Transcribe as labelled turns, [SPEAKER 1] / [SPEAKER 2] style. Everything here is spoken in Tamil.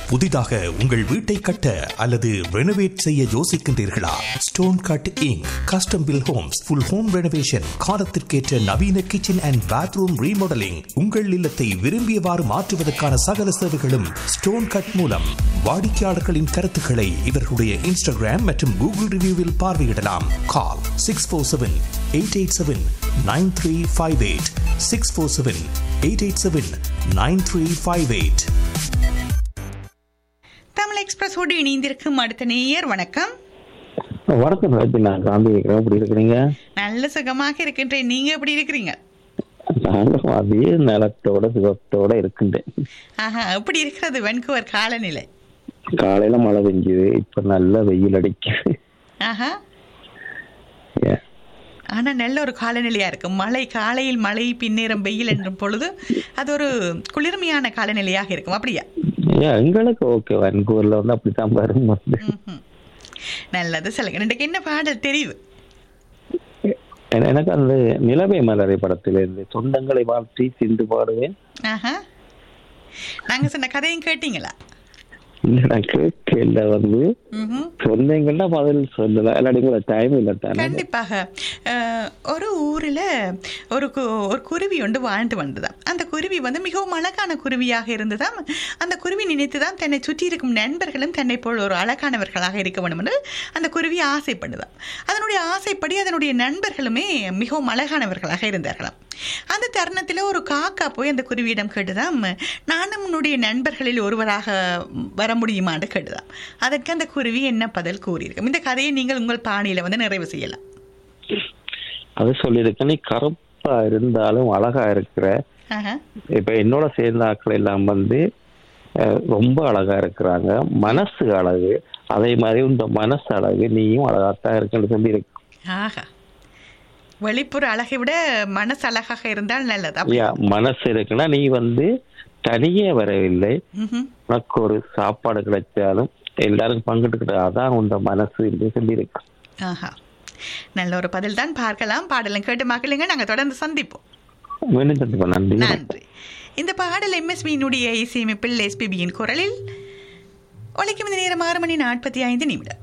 [SPEAKER 1] புதிதாக உங்கள் வீட்டை கட்ட அல்லது ரெனோவேட் செய்ய யோசிக்கின்றீர்களா stone cut inc custom built homes full home renovation காலத்திற்கேற்ற நவீன கிச்சன் அண்ட் பாத்ரூம் ரீமாடலிங் உங்கள் இல்லத்தை விரும்பியவாறு மாற்றுவதற்கான சகல சேவைகளும் ஸ்டோன் கட் மூலம் வாடிக்கையாளர்களின் கருத்துக்களை இவர்களுடைய இன்ஸ்டாகிராம் மற்றும் கூகுள் ரிவ்யூவில் பார்வையிடலாம் call six four seven eight eight seven nine three five eight six four seven eight eight seven nine three five eight
[SPEAKER 2] Tamil எக்ஸ்பிரஸோடு இணைந்திருக்கும் அடுத்த நேயர் வணக்கம்
[SPEAKER 3] வணக்கம் ராஜி நான் காந்தி இருக்கிறேன் எப்படி இருக்கிறீங்க
[SPEAKER 2] நல்ல சுகமாக இருக்கின்றேன் நீங்க எப்படி இருக்கிறீங்க
[SPEAKER 3] நானும் அதே நலத்தோட சுகத்தோட இருக்கின்றேன்
[SPEAKER 2] ஆஹா எப்படி இருக்கிறது வென்குவர் காலநிலை
[SPEAKER 3] காலையில மழை பெஞ்சுது இப்ப நல்ல வெயில் அடிக்குது
[SPEAKER 2] ஆஹா
[SPEAKER 3] ஏன்?
[SPEAKER 2] ஆனா நல்ல ஒரு காலநிலையா இருக்கு மழை காலையில் மழை பின்னேறம் வெயில் என்றும் பொழுது அது ஒரு குளிர்மையான காலநிலையாக இருக்கும் அப்படியா
[SPEAKER 3] ஏன், எங்களுக்கு ஓகே வன்கூர்ல வந்து அப்படித்தான் வரும் வந்து
[SPEAKER 2] ம்ஹும். நல்லது சொல்லுங்க இன்றைக்கு என்ன பாடல் தெரியுது
[SPEAKER 3] என- எனக்கு அந்த நிலவை மலரை படத்துல இருந்து சொந்தங்களை வாழ்த்தி சிந்து பாடுவேன்
[SPEAKER 2] ஆஹா நாங்க சொன்ன கதையும் கேட்டீங்களா
[SPEAKER 3] இல்ல நான் கேட்கல வந்து
[SPEAKER 2] ம்ஹும்.
[SPEAKER 3] சொன்னீங்கன்னா பதில் சொல்லலாம் இல்லாட்டி கூட டைம் இல்லை தானே
[SPEAKER 2] கண்டிப்பாக அஹ், ஒரு ஊரில் ஒரு கு- ஒரு குருவி ஒன்று வாழ்ந்து வந்ததாம் அந்த குருவி வந்து மிகவும் அழகான குருவியாக இருந்ததாம் அந்த குருவி நினைத்துதான் தன்னை சுற்றி இருக்கும் நண்பர்களும் தன்னை போல் ஒரு அழகானவர்களாக இருக்க வேண்டும் என்று அந்த குருவி ஆசைப்படுதாம் அதனுடைய ஆசைப்படி அதனுடைய நண்பர்களுமே மிகவும் அழகானவர்களாக இருந்தார்களாம் அந்த தருணத்தில் ஒரு காக்கா போய் அந்த குருவியிடம் கேட்டுதாம் நானும் உன்னுடைய நண்பர்களில் ஒருவராக வர முடியுமான்னு கேட்டுதாம் அதற்கு அந்த குருவி என்ன பதில் கூறியிருக்கும் இந்த கதையை நீங்கள் உங்கள் பாணியில வந்து நிறைவு செய்யலாம்
[SPEAKER 3] அது சொல்லியிருக்கேன் நீ கருப்பா இருந்தாலும் அழகா இருக்கிற
[SPEAKER 2] ஆஹா.
[SPEAKER 3] இப்ப என்னோட சேர்ந்த ஆட்கள் எல்லாம் வந்து அஹ், ரொம்ப அழகா இருக்கிறாங்க மனசு அழகு அதே மாதிரி இந்த மனசு அழகு நீயும் அழகாத்தான் இருக்குன்னு சொல்லி இருக்கு
[SPEAKER 2] ஆஹா வெளிப்புற அழகை விட மனசு அழகாக இருந்தால் நல்லது அப்படி-
[SPEAKER 3] யா, மனசு இருக்குன்னா நீ வந்து தனியே வரவில்லை
[SPEAKER 2] ம்ஹும்.
[SPEAKER 3] உனக்கு ஒரு சாப்பாடு கிடைச்சாலும் எல்லாருக்கும் பங்கிட்டுக்கிட்ட அதான் உந்த மனசு என்று சொல்லி இருக்கு
[SPEAKER 2] ஆஹா நல்ல ஒரு பதில் தான் பார்க்கலாம் பாடலும் கேட்டு மக்களுங்க நாங்க தொடர்ந்து சந்திப்போம்
[SPEAKER 3] மீண்டும் சந்திப்போம் நன்றி
[SPEAKER 2] நன்றி இந்த பாடல் எம்எஸ்வியினுடைய இசையமைப்பில் எஸ்பிபியின் குரலில் ஒழிக்கும் இந்த நேரம் ஆறு மணி நாற்பத்தி ஐந்து நிமிடம்